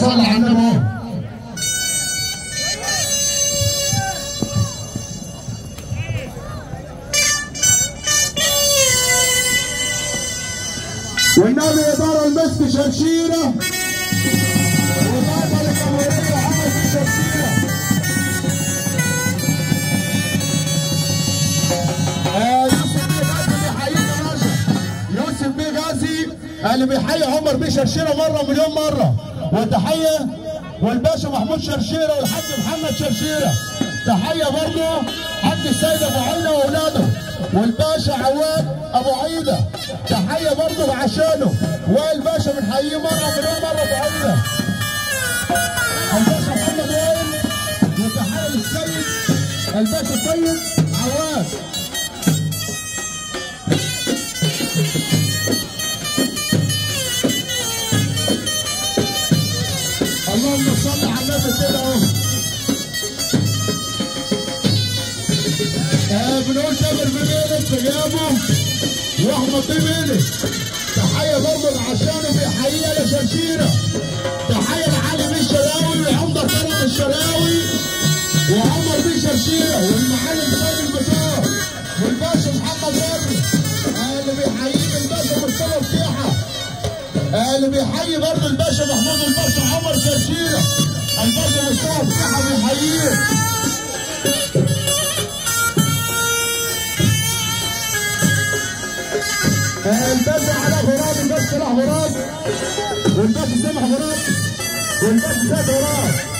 صل على النبي اهو والنبي إدارة المسك شرشيرة وبابا الجمهورية عمل شرشيرة آه، يوسف بيه غازي بيحييك يا باشا يوسف بيه غازي اللي بيحيي عمر بيه شرشيرة مرة مليون مرة وتحية والباشا محمود شرشيرة والحاج محمد شرشيرة تحية برضه حاج السيد أبو عينة وأولاده والباشا عواد أبو عيدة تحية برضه عشانه والباشا بنحييه مرة مليون مرة أبو عيدة الباشا محمد وائل وتحية للسيد الباشا السيد عواد اللهم صل على النبي كده اهو آه، بنقول تامر بميلك في غيابه واحمد بميلك تحيه برضه لعشانه بيحييها لشرشيره تحيه لعلي بيه الشراوي وعمر كرم الشراوي وعمر بيه شرشيره والمعلم سيد البشار والباشا محمد بدر آه، اللي بيحييك الباشا مصطفى فتيحه آه، اللي بيحيي برضه الباشا محمود والباشا عمر شرشيره الباشا مصطفى فتيحه بيحييه آه، الباشا علاء غراب الباشا صلاح غراب والباشا سامح غراب والباشا زاد غراب